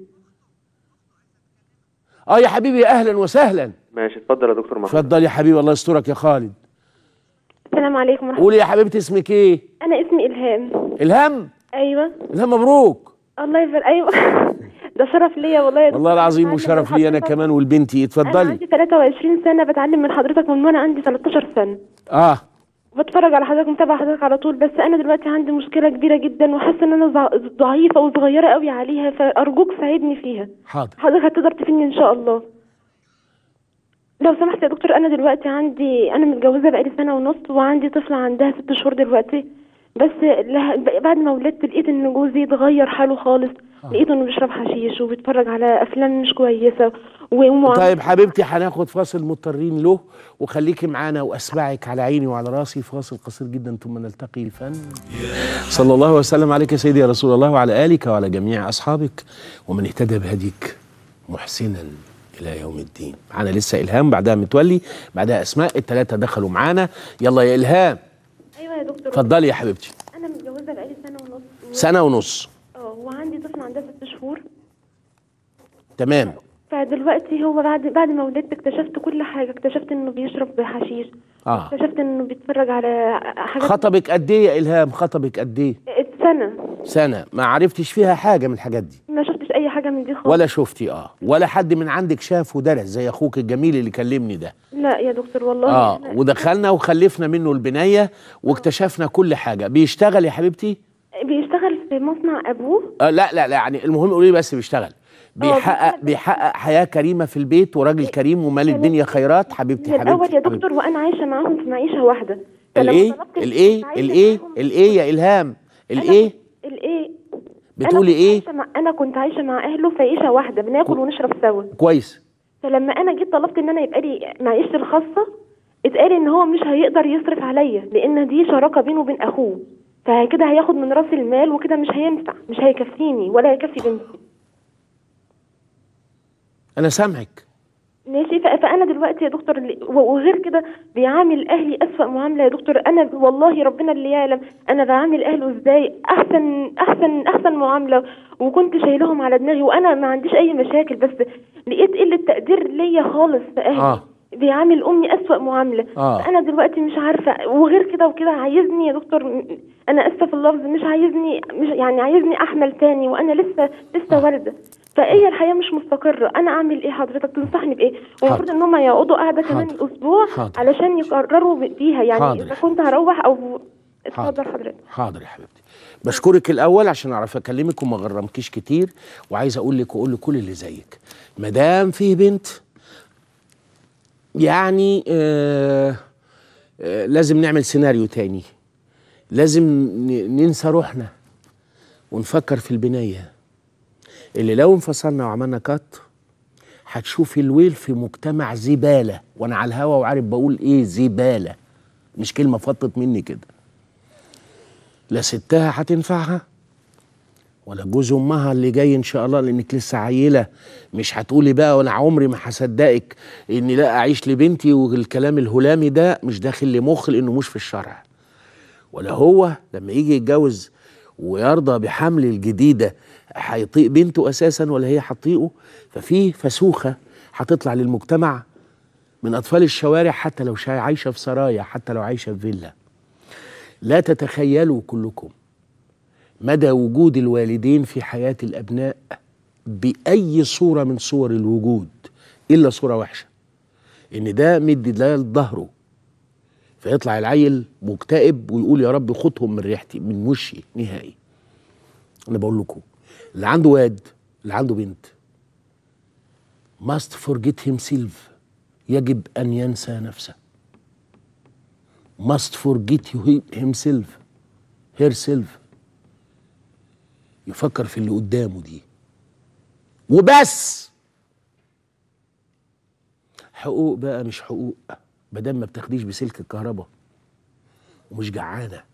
اه يا حبيبي اهلا وسهلا ماشي اتفضل يا دكتور محمد اتفضل يا حبيبي الله يسترك يا خالد السلام عليكم ورحمة قولي يا حبيبتي اسمك ايه أنا اسمي إلهام الهام أيوة الهام مبروك الله يبارك أيوة ده شرف ليا والله يا دكتور. والله العظيم بتعلم وشرف من لي انا حضرتك. كمان والبنتي أنا اتفضلي عندي 23 سنة بتعلم من حضرتك من وأنا عندي 13 سنة اه بتفرج على حضرتك متابعة حضرتك على طول بس أنا دلوقتي عندي مشكلة كبيرة جدا وحاسة إن أنا ضع- ضعيفة وصغيرة قوي عليها فأرجوك ساعدني فيها حاضر حضرتك هتقدر تفيدني إن شاء الله لو سمحت يا دكتور أنا دلوقتي عندي أنا متجوزة بقالي سنة ونص وعندي طفلة عندها ست شهور دلوقتي بس لها- بعد ما ولدت لقيت إن جوزي اتغير حاله خالص لقيته إنه بيشرب حشيش وبيتفرج على أفلام مش كويسة ومعاملة طيب حبيبتي هناخد فاصل مضطرين له وخليكي معانا واسمعك على عيني وعلى راسي فاصل قصير جدا ثم نلتقي فن صلى الله وسلم عليك يا سيدي يا رسول الله وعلى الك وعلى جميع اصحابك ومن اهتدى بهديك محسنا الى يوم الدين معانا لسه الهام بعدها متولي بعدها اسماء الثلاثه دخلوا معانا يلا يا الهام أيوة يا دكتور اتفضلي يا حبيبتي أنا متجوزة بقالي سنة ونص و- سنه ونص اه وعندي طفل عندها ست شهور تمام فدلوقتي هو بعد بعد ما ولدت اكتشفت كل حاجة اكتشفت انه بيشرب حشيش اه اكتشفت انه بيتفرج على حاجات خطبك قد ايه يا الهام خطبك قد ايه سنة سنه ما عرفتش فيها حاجه من الحاجات دي ما شفتش اي حاجة من دي خالص ولا شفتي اه ولا حد من عندك شاف ودرس زي اخوك الجميل اللي كلمني ده لا يا دكتور والله اه أنا- ودخلنا وخلفنا منه البنايه واكتشفنا كل حاجه بيشتغل يا حبيبتي بيشتغل في مصنع ابوه آه لا لا لا يعني المهم قولي لي بس بيشتغل بيحقق بيحقق حياه كريمه في البيت وراجل كريم ومال الدنيا خيرات حبيبتي من الاول حبيبتي يا حبيبتي. دكتور وانا عايشة معاهم في معيشة واحدة فلما الايه طلبت الايه المعيشة الايه معاهم- الايه يا الهام الايه الايه بتقولي أنا كنت ايه عايشة مع... انا كنت عايشة مع اهله في عيشة واحدة بناكل ونشرب سوا كويس فلما انا جيت طلبت ان انا يبقى لي معيشتي الخاصه اتقال ان هو مش هيقدر يصرف عليا لان دي شراكه بينه وبين اخوه فكده هياخد من راس المال وكده مش هينفع مش هيكفيني ولا هيكفي بنتي انا سامعك ماشي ف- فانا دلوقتي يا دكتور اللي- و- وغير كده بيعامل اهلي اسوأ معامله يا دكتور انا والله ربنا اللي يعلم انا بعامل اهله ازاي احسن احسن احسن معامله وكنت شايلهم على دماغي وانا ما عنديش اي مشاكل بس لقيت قله تقدير ليا خالص في اهلي اه بيعامل امي اسوأ معامله آه. انا دلوقتي مش عارفه وغير كده وكده عايزني يا دكتور م- انا اسفه في اللفظ مش عايزني مش يعني عايزني احمل تاني وانا لسه لسه والده فهي الحياه مش مستقره انا اعمل ايه حضرتك تنصحني بايه والمفروض ان هم يقعدوا قاعده كمان اسبوع حاضر. علشان يقرروا ب- فيها يعني حاضر. اذا كنت هروح او اتفضل حضرتك حاضر يا حبيبتي بشكرك الاول عشان اعرف اكلمك وما غرمكيش كتير وعايز اقول لك واقول لكل اللي زيك ما دام فيه بنت يعني آه آه، لازم نعمل سيناريو تاني لازم ن- ننسى روحنا ونفكر في البناية اللي لو انفصلنا وعملنا كات هتشوف الويل في مجتمع زبالة وانا على الهوا وعارف بقول ايه زبالة مش كلمة فطت مني كده لا ستها هتنفعها ولا جوز امها اللي جاي ان شاء الله لانك لسه عيله مش هتقولي بقى وانا عمري ما هصدقك اني لا اعيش لبنتي والكلام الهلامي ده مش داخل لمخ لانه مش في الشرع ولا هو لما يجي يتجوز ويرضى بحمل الجديده هيطيق بنته اساسا ولا هي هتطيقه ففي فسوخه هتطلع للمجتمع من اطفال الشوارع حتى لو شا- عايشه في سرايا حتى لو عايشه في فيلا لا تتخيلوا كلكم مدى وجود الوالدين في حياه الابناء باي صوره من صور الوجود الا صوره وحشه ان ده مدي ده لظهره فيطلع العيل مكتئب ويقول يا رب خدهم من ريحتي من وشي نهائي انا بقول لكم اللي عنده واد اللي عنده بنت must forget himself يجب ان ينسى نفسه must forget himself herself يفكر في اللي قدامه دي وبس حقوق بقى مش حقوق بدل ما بتاخديش بسلك الكهرباء ومش جعانه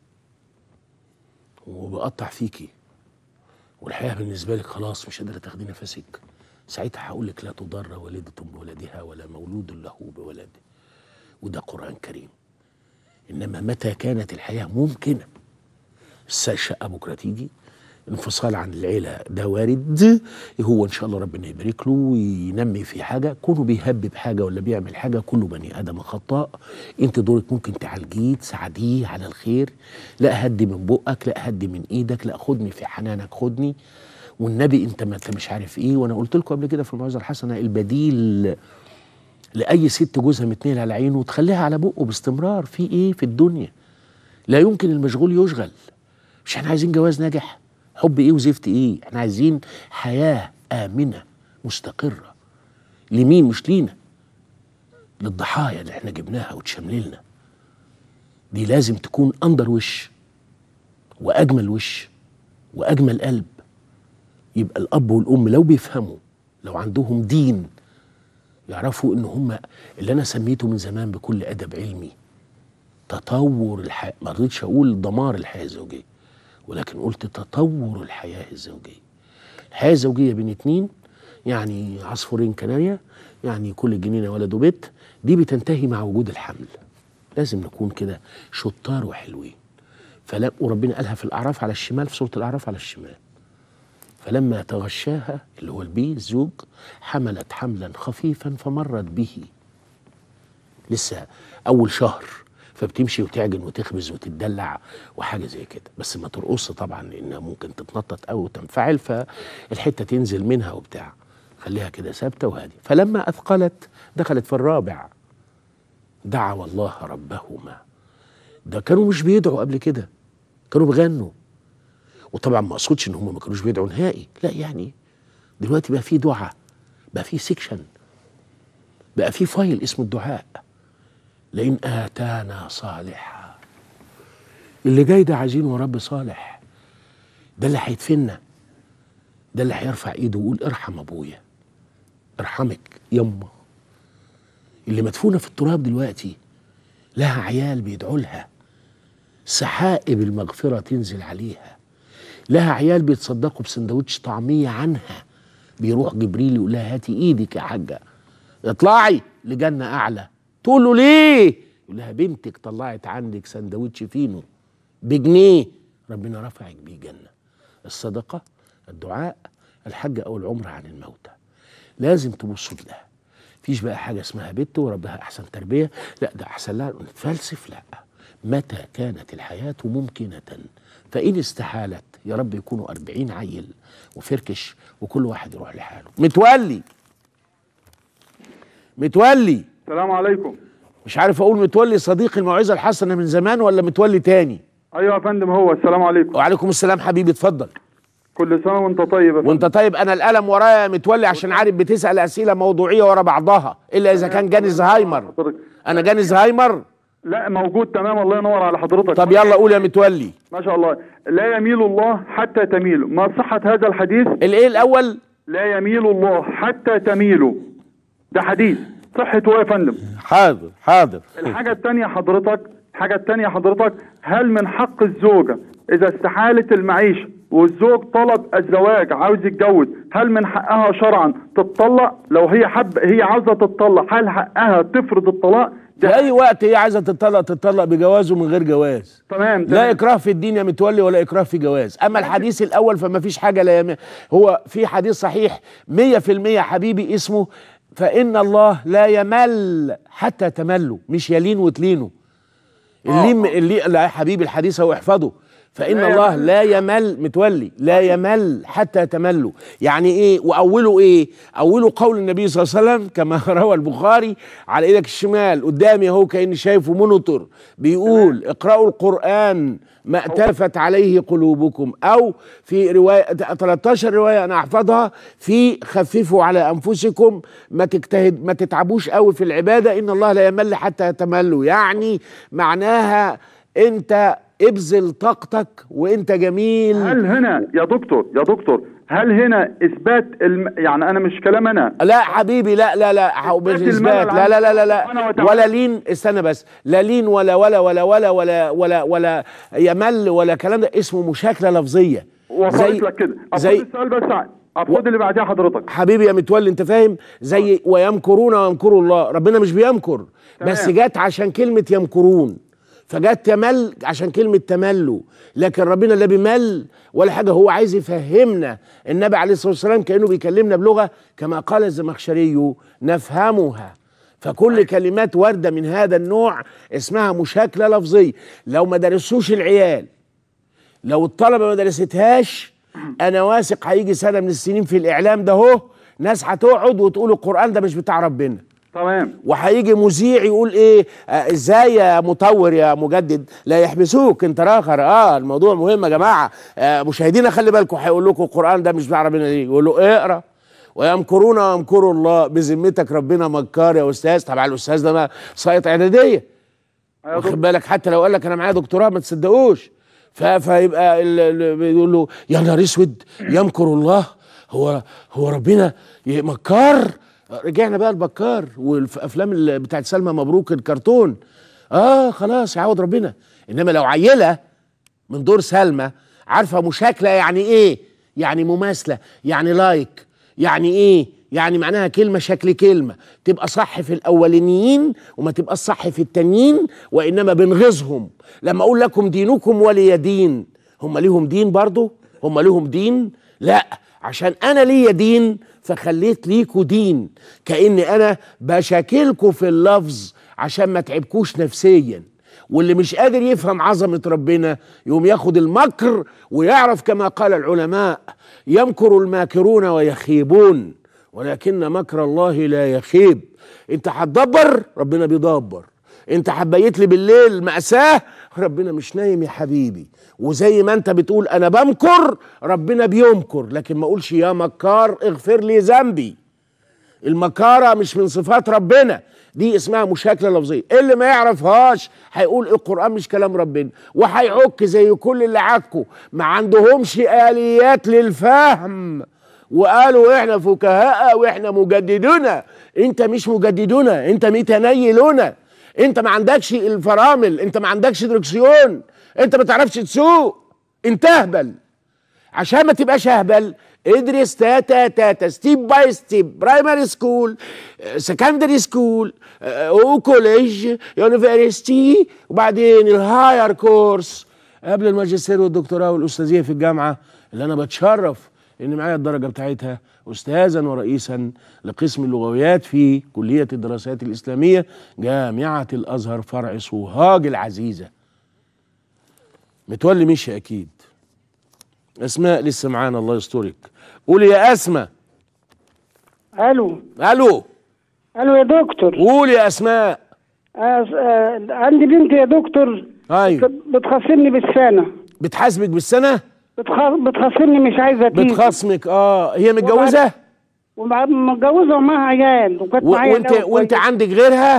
وبقطع فيكي والحياه بالنسبه لك خلاص مش قادره تاخدي نفسك ساعتها هقول لك لا تضر والدة بولدها ولا مولود له بولده وده قرآن كريم إنما متى كانت الحياة ممكنة الشقة بكرة تيجي انفصال عن العيلة ده وارد هو إن شاء الله ربنا يبارك له وينمي في حاجة كونه بيهبب حاجة ولا بيعمل حاجة كله بني آدم خطاء أنت دورك ممكن تعالجيه تساعديه على الخير لا هدي من بقك لا هدي من إيدك لا خدني في حنانك خدني والنبي انت ما انت مش عارف ايه وانا قلت لكم قبل كده في الموعظه الحسنه البديل لاي ست جوزها متنيل على عينه وتخليها على بقه باستمرار في ايه في الدنيا لا يمكن المشغول يشغل مش احنا عايزين جواز ناجح حب ايه وزفت ايه احنا عايزين حياه امنه مستقره لمين مش لينا للضحايا اللي احنا جبناها وتشمللنا دي لازم تكون اندر وش واجمل وش واجمل قلب يبقى الاب والام لو بيفهموا لو عندهم دين يعرفوا ان هم اللي انا سميته من زمان بكل ادب علمي تطور الحياه ما رضيتش اقول دمار الحياه الزوجيه ولكن قلت تطور الحياه الزوجيه الحياه الزوجيه بين اتنين يعني عصفورين كناريا يعني كل جنينه ولد وبيت دي بتنتهي مع وجود الحمل لازم نكون كده شطار وحلوين فلا وربنا قالها في الاعراف على الشمال في سوره الاعراف على الشمال فلما تغشاها اللي هو البي الزوج حملت حملا خفيفا فمرت به لسه اول شهر فبتمشي وتعجن وتخبز وتدلع وحاجه زي كده بس ما ترقص طبعا لانها ممكن تتنطط او تنفعل فالحته تنزل منها وبتاع خليها كده ثابته وهاديه فلما اثقلت دخلت في الرابع دعوا الله ربهما ده كانوا مش بيدعوا قبل كده كانوا بيغنوا وطبعا ما اقصدش ان هم ما كانوش بيدعوا نهائي لا يعني دلوقتي بقى في دعاء بقى في سيكشن بقى في فايل اسمه الدعاء لئن اتانا صالحا اللي جاي ده عايزينه رب صالح ده اللي هيدفننا ده اللي هيرفع ايده ويقول ارحم ابويا ارحمك يما اللي مدفونه في التراب دلوقتي لها عيال بيدعوا لها سحائب المغفره تنزل عليها لها عيال بيتصدقوا بسندوتش طعميه عنها بيروح جبريل يقول لها هاتي ايدك يا حاجه اطلعي لجنه اعلى تقول له ليه يقول لها بنتك طلعت عندك سندوتش فينو بجنيه ربنا رفعك بيه جنه الصدقه الدعاء الحج او العمره عن الموتى لازم تبصوا لده فيش بقى حاجه اسمها بنت وربها احسن تربيه لا ده احسن لها نتفلسف لا متى كانت الحياه ممكنه فإن استحالت يا رب يكونوا أربعين عيل وفركش وكل واحد يروح لحاله متولي متولي السلام عليكم مش عارف أقول متولي صديق الموعظة الحسنة من زمان ولا متولي تاني ايوه يا فندم هو السلام عليكم وعليكم السلام حبيبي اتفضل كل سنه وانت طيب يا فندم وانت طيب انا القلم ورايا يا متولي عشان عارف بتسال اسئله موضوعيه ورا بعضها الا اذا كان جاني زهايمر انا جاني زهايمر لا موجود تمام الله ينور على حضرتك طب يلا قول يا متولي ما شاء الله لا يميل الله حتى تميلوا ما صحة هذا الحديث الايه الاول لا يميل الله حتى تميلوا ده حديث صحته ايه يا فندم حاضر حاضر الحاجة التانية حضرتك الحاجة التانية حضرتك هل من حق الزوجة إذا استحالت المعيشة والزوج طلب الزواج عاوز يتجوز هل من حقها شرعا تتطلق لو هي حب هي عاوزة تتطلق هل حقها تفرض الطلاق في اي وقت هي عايزه تتطلق تتطلق بجواز ومن غير جواز تمام لا تمام. اكراه في الدين يا متولي ولا اكراه في جواز اما الحديث الاول فما فيش حاجه لا يم... هو في حديث صحيح 100% حبيبي اسمه فان الله لا يمل حتى تملوا مش يلين وتلينوا اللين اللي لا يا حبيبي الحديث هو احفظه فان لا الله يمل. لا يمل متولي لا يمل حتى تملوا يعني ايه واوله ايه اوله قول النبي صلى الله عليه وسلم كما روى البخاري على ايدك الشمال قدامي اهو كاني شايفه منطر بيقول اقرأوا القرآن ما اتلفت عليه قلوبكم او في روايه 13 روايه انا احفظها في خففوا على انفسكم ما تجتهد ما تتعبوش قوي في العباده ان الله لا يمل حتى يتملوا يعني معناها انت ابذل طاقتك وانت جميل هل هنا يا دكتور يا دكتور هل هنا اثبات الم... يعني انا مش كلام انا لا حبيبي لا لا لا حو- مش إثبات اثبات الملل لا لا لا لا, سبحانه لا وتعالى. ولا لين استنى بس لا لين ولا ولا ولا ولا ولا ولا ولا يمل ولا كلام ده اسمه مشاكله لفظيه وصلت لك كده زي زي السؤال بس افرض اللي بعدها حضرتك حبيبي يا متولي انت فاهم زي ويمكرون ويمكر الله ربنا مش بيمكر بس تمام. جت عشان كلمه يمكرون فجت تمل عشان كلمه تملوا لكن ربنا لا بيمل ولا حاجه هو عايز يفهمنا النبي عليه الصلاه والسلام كانه بيكلمنا بلغه كما قال الزمخشري نفهمها فكل كلمات وارده من هذا النوع اسمها مشاكله لفظيه لو ما درسوش العيال لو الطلبه ما درستهاش انا واثق هيجي سنه من السنين في الاعلام ده اهو ناس هتقعد وتقول القران ده مش بتاع ربنا تمام وهيجي مذيع يقول ايه آه ازاي يا مطور يا مجدد لا يحبسوك انت راخر اه الموضوع مهم يا جماعه آه مشاهدينا خلي بالكم هيقول لكم القران ده مش بتاع ربنا ليه يقول له اقرا ويمكرون ويمكر الله بذمتك ربنا مكار يا استاذ طبعا الاستاذ ده ما ساقط اعداديه واخد بالك حتى لو قال لك انا معايا دكتوراه ما تصدقوش ف- فيبقى ال- ال- بيقول له يا نهار اسود يمكر الله هو هو ربنا ي- مكار رجعنا بقى البكار والافلام اللي بتاعت سلمى مبروك الكرتون اه خلاص يعوض ربنا انما لو عيله من دور سلمى عارفه مشاكله يعني ايه يعني مماثله يعني لايك يعني ايه يعني معناها كلمه شكل كلمه تبقى صح في الاولانيين وما تبقى صح في التانيين وانما بنغيظهم لما اقول لكم دينكم ولي دين هم ليهم دين برضو هم ليهم دين لا عشان انا ليا دين فخليت ليكوا دين كاني انا بشاكلكوا في اللفظ عشان ما تعبكوش نفسيا واللي مش قادر يفهم عظمة ربنا يقوم ياخد المكر ويعرف كما قال العلماء يمكر الماكرون ويخيبون ولكن مكر الله لا يخيب انت هتدبر ربنا بيدبر انت حبيت لي بالليل مأساة ربنا مش نايم يا حبيبي وزي ما انت بتقول انا بمكر ربنا بيمكر لكن ما اقولش يا مكار اغفر لي ذنبي المكارة مش من صفات ربنا دي اسمها مشاكلة لفظية اللي ما يعرفهاش هيقول القرآن مش كلام ربنا وهيعك زي كل اللي عكوا ما عندهمش آليات للفهم وقالوا احنا فكهاء واحنا مجددون انت مش مجددون انت متنيلون انت ما عندكش الفرامل انت ما عندكش دركسيون انت ما تعرفش تسوق انت اهبل عشان ما تبقاش اهبل ادرس تاتا تاتا ستيب باي ستيب برايمري سكول سكندري سكول وكوليج يونيفرستي وبعدين الهاير كورس قبل الماجستير والدكتوراه والاستاذيه في الجامعه اللي انا بتشرف ان معايا الدرجه بتاعتها استاذا ورئيسا لقسم اللغويات في كليه الدراسات الاسلاميه جامعه الازهر فرع سوهاج العزيزه متولي مشي اكيد اسماء لسه معانا الله يسترك قولي يا اسماء الو الو الو يا دكتور قولي يا اسماء آه آه عندي بنت يا دكتور ايوه بتخاصمني بالسنه بتحاسبك بالسنه بتخ... بتخاصمني مش عايزه تيجي بتخاصمك اه هي متجوزه وبعد- متجوزه ومعاها عيال وكانت و- معايا وانت الأول وانت كويس. عندك غيرها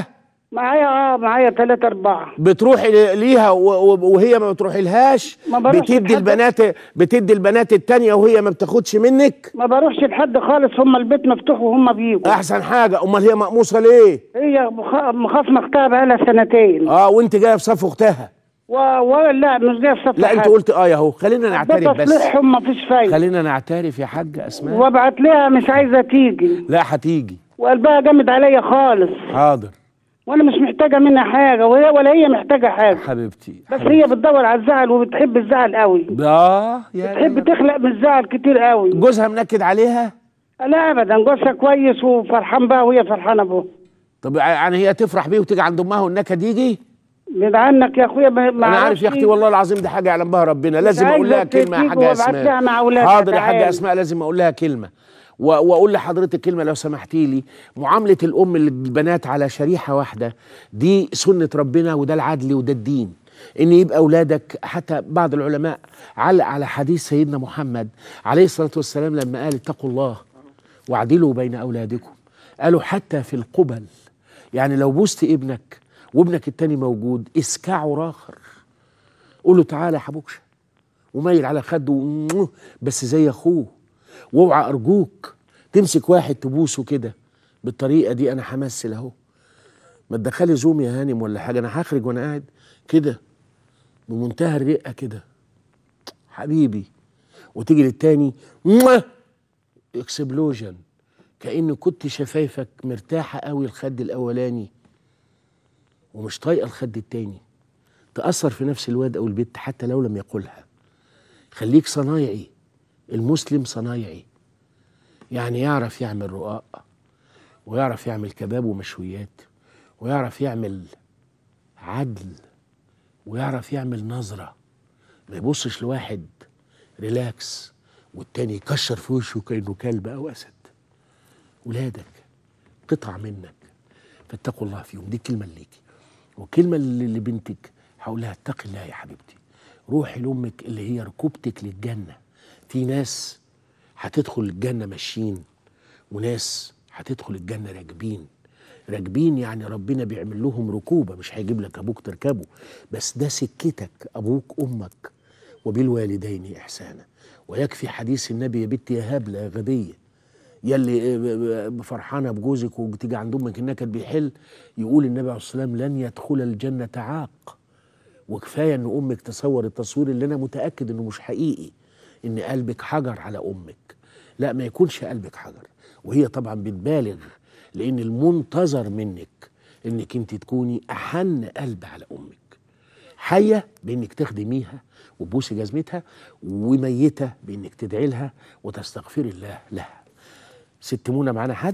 معايا اه معايا ثلاثة أربعة بتروحي ل- ليها و- و- وهي ما بتروحي لهاش ما بروحش بتدي لحد. البنات بتدي البنات التانية وهي ما بتاخدش منك ما بروحش لحد خالص هم البيت مفتوح وهم بيجوا احسن حاجة امال هي مقموصة ليه هي مخ- مخاصمة اختها بقالها سنتين اه وانت جايه في صف اختها و... و... لا مش جاي في صف لا انت حد. قلت اه يا اهو خلينا نعترف بس بتصليحهم مفيش فايدة خلينا نعترف يا حاجة اسماء وابعت لها مش عايزة تيجي لا هتيجي وقلبها جامد عليا خالص حاضر وانا مش محتاجة منها حاجة وهي ولا هي محتاجة حاجة حبيبتي بس هي بتدور على الزعل وبتحب الزعل قوي اه يا بتحب تخلق من الزعل كتير قوي جوزها منكد عليها لا ابدا جوزها كويس وفرحان بقى وهي فرحانة بوه طب يعني هي تفرح بيه وتيجي عند امها والنكد يجي بعيد عنك يا اخويا ما ما انا عارف يا أعرفش. اختي والله العظيم دي حاجه يعلم بها ربنا لازم عايزة اقول لها كلمه يا تيجي حاجه وأبعت لها اسماء مع أولادها، حاضر يا حاجه تعالي. اسماء لازم اقول لها كلمه و- واقول لحضرتك كلمه لو سمحتي لي معامله الام للبنات على شريحه واحده دي سنه ربنا وده العدل وده الدين ان يبقى اولادك حتى بعض العلماء علق على حديث سيدنا محمد عليه الصلاه والسلام لما قال اتقوا الله واعدلوا بين اولادكم قالوا حتى في القبل يعني لو بوست ابنك وابنك التاني موجود اسكعه راخر قول له تعالى يا حبوكشه وميل على خده وموه، بس زي اخوه واوعى ارجوك تمسك واحد تبوسه كده بالطريقه دي انا همثل اهو ما تدخلي زوم يا هانم ولا حاجه انا هخرج وانا قاعد كده بمنتهى الرقه كده حبيبي وتيجي للتاني موه، اكسبلوجن كأن كنت شفايفك مرتاحة قوي الخد الأولاني ومش طايقة الخد التاني تأثر في نفس الواد أو البنت حتى لو لم يقولها خليك صنايعي المسلم صنايعي يعني يعرف يعمل رقاق ويعرف يعمل كباب ومشويات ويعرف يعمل عدل ويعرف يعمل نظرة ما يبصش لواحد ريلاكس والتاني يكشر في وشه كأنه كلب أو أسد ولادك قطع منك فاتقوا الله فيهم دي كلمة ليكي وكلمة ل- لبنتك هقول لها اتقي الله يا حبيبتي روحي لأمك اللي هي ركوبتك للجنة في ناس هتدخل الجنة ماشيين وناس هتدخل الجنة راكبين راكبين يعني ربنا بيعمل لهم ركوبة مش هيجيب لك أبوك تركبه بس ده سكتك أبوك أمك وبالوالدين إحسانا ويكفي حديث النبي يا بنتي يا هبلة يا غبية يلي ب- ب- فرحانة بجوزك وتيجي عند أمك النكد بيحل يقول النبي عليه الصلاة والسلام لن يدخل الجنة عاق وكفاية إن أمك تصور التصوير اللي أنا متأكد إنه مش حقيقي إن قلبك حجر على أمك لا ما يكونش قلبك حجر وهي طبعا بتبالغ لأن المنتظر منك إنك أنت تكوني أحن قلب على أمك حية بإنك تخدميها وتبوسي جزمتها وميتة بإنك تدعي لها وتستغفري الله لها ست منى معانا حد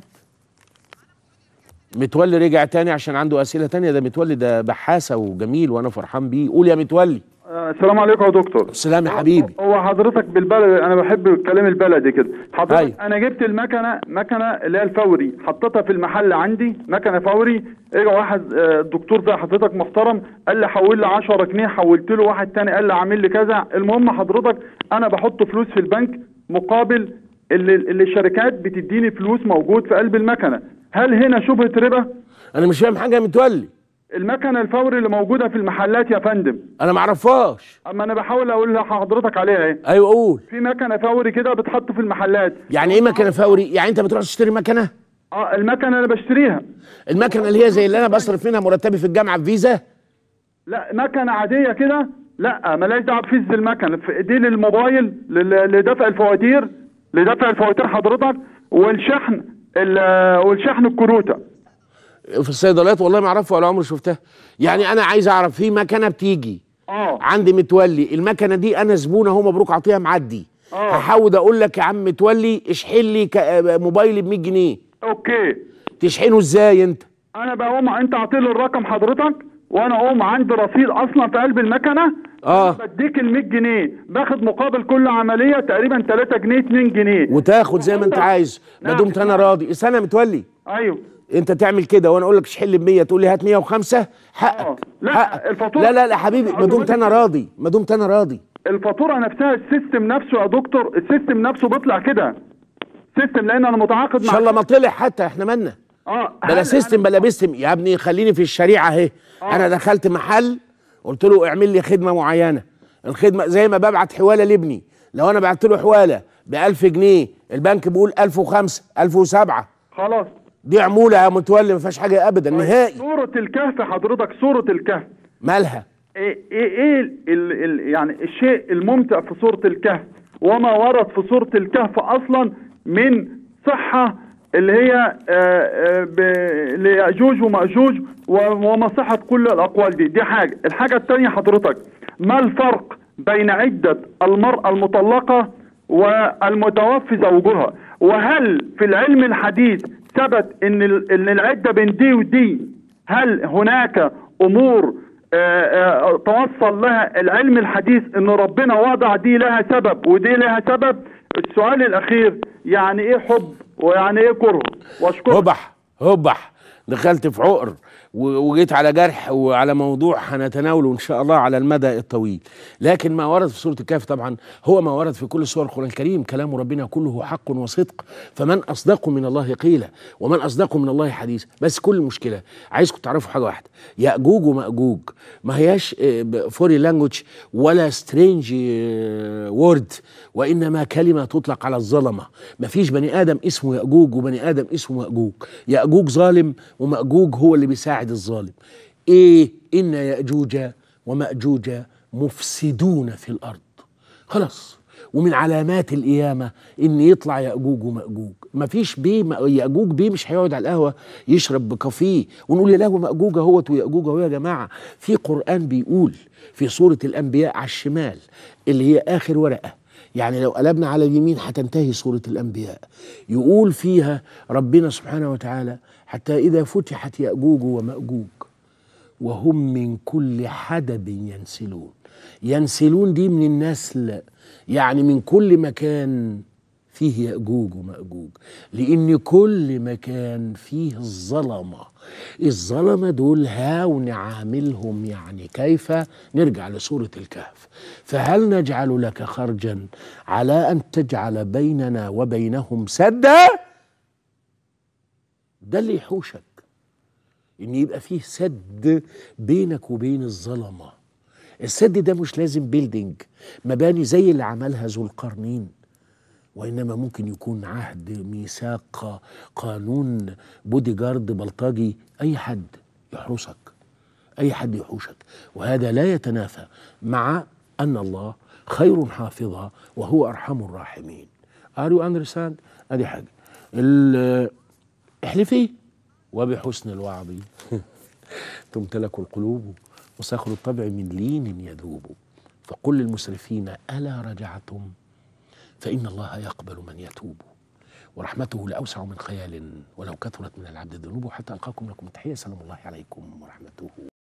متولي رجع تاني عشان عنده أسئلة تانية ده متولي ده بحاسة وجميل وأنا فرحان بيه قول يا متولي آه، السلام عليكم يا دكتور السلام يا حبيبي هو حضرتك بالبلد انا بحب الكلام البلدي كده حضرتك أيوة. انا جبت المكنه مكنه اللي هي الفوري حطيتها في المحل عندي مكنه فوري اجى واحد آه، الدكتور ده حضرتك محترم قال لي حول لي 10 جنيه حولت له واحد تاني قال لي عامل لي كذا المهم حضرتك انا بحط فلوس في البنك مقابل اللي, اللي الشركات بتديني فلوس موجود في قلب المكنه هل هنا شبهه ربا انا مش فاهم حاجه يا متولي المكنه الفوري اللي موجوده في المحلات يا فندم انا ما اعرفهاش اما انا بحاول اقول لحضرتك عليها ايه ايوه قول في مكنه فوري كده بتحط في المحلات يعني ايه مكنه فوري يعني انت بتروح تشتري مكنه اه المكنه اللي بشتريها المكنه اللي هي زي اللي انا بصرف منها مرتبي في الجامعه بفيزا لا مكنه عاديه كده لا ملاش دعوه بفيز المكنه في دي للموبايل لل- لدفع الفواتير لدفع الفواتير حضرتك والشحن ال- والشحن الكروته في الصيدليات والله ما اعرفها ولا عمري شفتها يعني انا عايز اعرف في مكنه بتيجي اه عندي متولي المكنه دي انا زبون اهو مبروك عطيها معدي اه هحاول اقول لك يا عم متولي اشحن لي ك- موبايلي ب 100 جنيه اوكي تشحنه ازاي انت انا بقوم انت اعطيلي الرقم حضرتك وانا اقوم عندي رصيد اصلا في قلب المكنه اه بديك ال 100 جنيه باخد مقابل كل عمليه تقريبا 3 جنيه 2 جنيه وتاخد زي ما انت عايز ما نعم. دمت انا راضي استنى يا متولي ايوه انت تعمل كده وانا اقول لك اشحن لي ب 100 تقول لي هات 105 حقك لا حقك. الفاتوره لا لا لا حبيبي ما دمت انا راضي ما دمت انا راضي الفاتوره نفسها السيستم نفسه يا دكتور السيستم نفسه بيطلع كده سيستم لان انا متعاقد ان مع شاء الله ما طلع حتى احنا مالنا اه بلا سيستم بلا بيستم يا ابني خليني في الشريعه اهي انا دخلت محل قلت له اعمل لي خدمه معينه الخدمه زي ما ببعت حواله لابني لو انا بعت له حواله ب 1000 جنيه البنك بيقول 1005 1007 خلاص دي عموله يا متولي ما فيهاش حاجه ابدا نهائي سورة الكهف حضرتك سورة الكهف مالها ايه ايه, إيه ال ال يعني الشيء الممتع في سورة الكهف وما ورد في سورة الكهف اصلا من صحة اللي هي آه، آه، ب- ليأجوج ومأجوج و- ومصحة كل الأقوال دي دي حاجة الحاجة التانية حضرتك ما الفرق بين عدة المرأة المطلقة والمتوفي زوجها وهل في العلم الحديث ثبت ان ال- ان العدة بين دي ودي هل هناك امور آه، آه، توصل لها العلم الحديث ان ربنا وضع دي لها سبب ودي لها سبب السؤال الاخير يعني ايه حب ويعني ايه كره واشكرك هبح هبح دخلت في عقر و- وجيت على جرح وعلى موضوع هنتناوله ان شاء الله على المدى الطويل لكن ما ورد في سوره الكهف طبعا هو ما ورد في كل سور القران الكريم كلام ربنا كله حق وصدق فمن اصدق من الله قيلا ومن اصدق من الله حديثا بس كل المشكله عايزكم تعرفوا حاجه واحده ياجوج وماجوج ما هياش فوري لانجوج ولا سترينج وورد وانما كلمه تطلق على الظلمه ما فيش بني ادم اسمه ياجوج وبني ادم اسمه ماجوج ياجوج ظالم وماجوج هو اللي بيساعد الظالم ايه ان ياجوج وماجوج مفسدون في الارض خلاص ومن علامات القيامة إن يطلع يأجوج ومأجوج مفيش بيه م- يأجوج بيه مش هيقعد على القهوة يشرب بكافيه ونقول يا لهوي مأجوج اهوت ويأجوج اهو يا جماعة في قرآن بيقول في سورة الأنبياء على الشمال اللي هي آخر ورقة يعني لو قلبنا على اليمين هتنتهي سورة الأنبياء يقول فيها ربنا سبحانه وتعالى حتى إذا فتحت يأجوج ومأجوج وهم من كل حدب ينسلون ينسلون دي من النسل يعني من كل مكان فيه يأجوج ومأجوج لأن كل مكان فيه الظلمة الظلمة دول هاون عاملهم يعني كيف نرجع لسورة الكهف فهل نجعل لك خرجا على أن تجعل بيننا وبينهم سدا ده اللي يحوشك ان يبقى فيه سد بينك وبين الظلمه السد ده مش لازم بيلدينج مباني زي اللي عملها ذو القرنين وانما ممكن يكون عهد ميثاق قانون بودي جارد بلطجي اي حد يحرسك اي حد يحوشك وهذا لا يتنافى مع ان الله خير حافظا وهو ارحم الراحمين ار يو اندرستاند ادي حاجه ال- احلفي وبحسن الوعظ تمتلك القلوب وصخر الطبع من لين يذوب فقل للمسرفين ألا رجعتم فإن الله يقبل من يتوب ورحمته لأوسع من خيال ولو كثرت من العبد ذنوبه حتى ألقاكم لكم تحية سلام الله عليكم ورحمته